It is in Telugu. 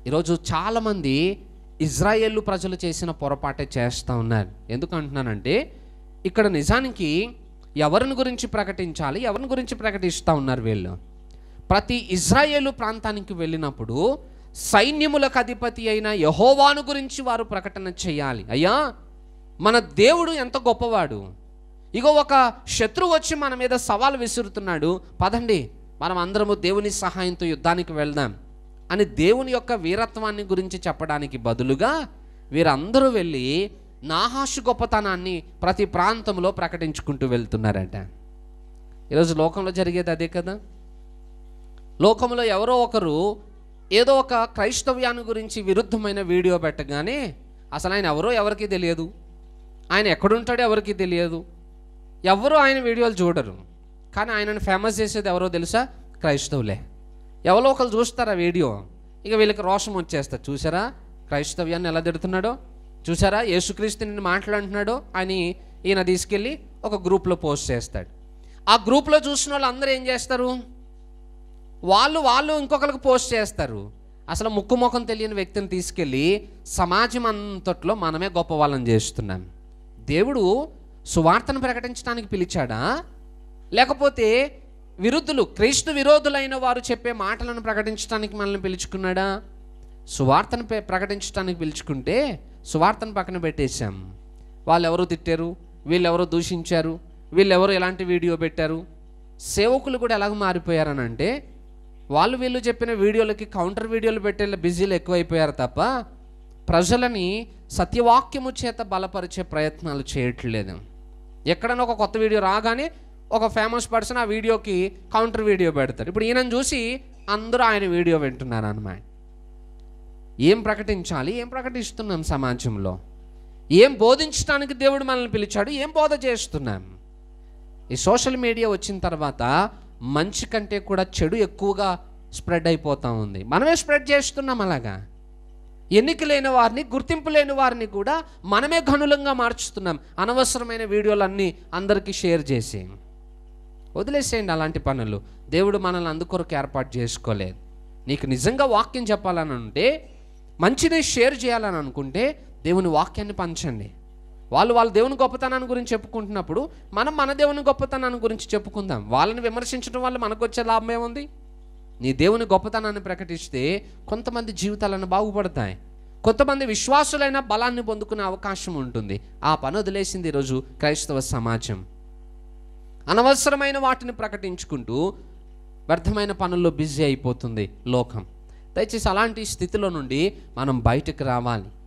ఈరోజు చాలామంది ఇజ్రాయేల్ ప్రజలు చేసిన పొరపాటే చేస్తూ ఉన్నారు ఎందుకు అంటున్నానంటే ఇక్కడ నిజానికి ఎవరిని గురించి ప్రకటించాలి ఎవరిని గురించి ప్రకటిస్తూ ఉన్నారు వీళ్ళు ప్రతి ఇజ్రాయేలు ప్రాంతానికి వెళ్ళినప్పుడు సైన్యములకు అధిపతి అయిన యహోవాను గురించి వారు ప్రకటన చేయాలి అయ్యా మన దేవుడు ఎంత గొప్పవాడు ఇగో ఒక శత్రువు వచ్చి మన మీద సవాల్ విసురుతున్నాడు పదండి మనం అందరము దేవుని సహాయంతో యుద్ధానికి వెళ్దాం అని దేవుని యొక్క వీరత్వాన్ని గురించి చెప్పడానికి బదులుగా వీరందరూ వెళ్ళి నాహాషు గొప్పతనాన్ని ప్రతి ప్రాంతంలో ప్రకటించుకుంటూ వెళ్తున్నారట ఈరోజు లోకంలో జరిగేది అదే కదా లోకంలో ఎవరో ఒకరు ఏదో ఒక క్రైస్తవ్యాన్ని గురించి విరుద్ధమైన వీడియో పెట్టగానే అసలు ఆయన ఎవరో ఎవరికీ తెలియదు ఆయన ఎక్కడుంటాడో ఎవరికీ తెలియదు ఎవరు ఆయన వీడియోలు చూడరు కానీ ఆయనను ఫేమస్ చేసేది ఎవరో తెలుసా క్రైస్తవులే ఎవరో ఒకరు చూస్తారు ఆ వీడియో ఇక వీళ్ళకి రోషం వచ్చేస్తారు చూసారా క్రైస్తవ్యాన్ని ఎలా తిడుతున్నాడో చూసారా యేసుక్రీస్తు నిన్ను మాట్లాడుతున్నాడో అని ఈయన తీసుకెళ్ళి ఒక గ్రూప్లో పోస్ట్ చేస్తాడు ఆ గ్రూప్లో చూసిన వాళ్ళు అందరూ ఏం చేస్తారు వాళ్ళు వాళ్ళు ఇంకొకరికి పోస్ట్ చేస్తారు అసలు ముక్కు ముఖం తెలియని వ్యక్తిని తీసుకెళ్ళి సమాజం అంతట్లో మనమే గొప్ప వాళ్ళని చేస్తున్నాం దేవుడు సువార్తను ప్రకటించడానికి పిలిచాడా లేకపోతే విరుద్ధులు క్రీస్తు విరోధులైన వారు చెప్పే మాటలను ప్రకటించడానికి మనల్ని పిలుచుకున్నాడా సువార్తను పె- ప్రకటించడానికి పిలుచుకుంటే సువార్తను పక్కన పెట్టేశాం వాళ్ళు ఎవరు తిట్టారు వీళ్ళెవరో దూషించారు వీళ్ళెవరు ఎలాంటి వీడియో పెట్టారు సేవకులు కూడా ఎలాగ మారిపోయారని అంటే వాళ్ళు వీళ్ళు చెప్పిన వీడియోలకి కౌంటర్ వీడియోలు పెట్టే బిజీలు ఎక్కువైపోయారు తప్ప ప్రజలని సత్యవాక్యము చేత బలపరిచే ప్రయత్నాలు చేయట్లేదు ఎక్కడైనా ఒక కొత్త వీడియో రాగానే ఒక ఫేమస్ పర్సన్ ఆ వీడియోకి కౌంటర్ వీడియో పెడతారు ఇప్పుడు ఈయనను చూసి అందరూ ఆయన వీడియో వింటున్నారు అన్నమాట ఏం ప్రకటించాలి ఏం ప్రకటిస్తున్నాం సమాజంలో ఏం బోధించడానికి దేవుడు మనల్ని పిలిచాడు ఏం బోధ చేస్తున్నాం ఈ సోషల్ మీడియా వచ్చిన తర్వాత మంచి కంటే కూడా చెడు ఎక్కువగా స్ప్రెడ్ అయిపోతూ ఉంది మనమే స్ప్రెడ్ చేస్తున్నాం అలాగా ఎన్నిక లేని వారిని గుర్తింపు లేని వారిని కూడా మనమే గనులంగా మార్చుతున్నాం అనవసరమైన వీడియోలన్నీ అందరికీ షేర్ చేసి వదిలేసేయండి అలాంటి పనులు దేవుడు మనల్ని అందుకొరకు ఏర్పాటు చేసుకోలేదు నీకు నిజంగా వాక్యం చెప్పాలని ఉంటే మంచిని షేర్ చేయాలని అనుకుంటే దేవుని వాక్యాన్ని పంచండి వాళ్ళు వాళ్ళ దేవుని గొప్పతనాన్ని గురించి చెప్పుకుంటున్నప్పుడు మనం మన దేవుని గొప్పతనాన్ని గురించి చెప్పుకుందాం వాళ్ళని విమర్శించడం వల్ల మనకు వచ్చే లాభం ఏముంది నీ దేవుని గొప్పతనాన్ని ప్రకటిస్తే కొంతమంది జీవితాలను బాగుపడతాయి కొంతమంది విశ్వాసులైన బలాన్ని పొందుకునే అవకాశం ఉంటుంది ఆ పని వదిలేసింది ఈరోజు క్రైస్తవ సమాజం అనవసరమైన వాటిని ప్రకటించుకుంటూ వ్యర్థమైన పనుల్లో బిజీ అయిపోతుంది లోకం దయచేసి అలాంటి స్థితిలో నుండి మనం బయటకు రావాలి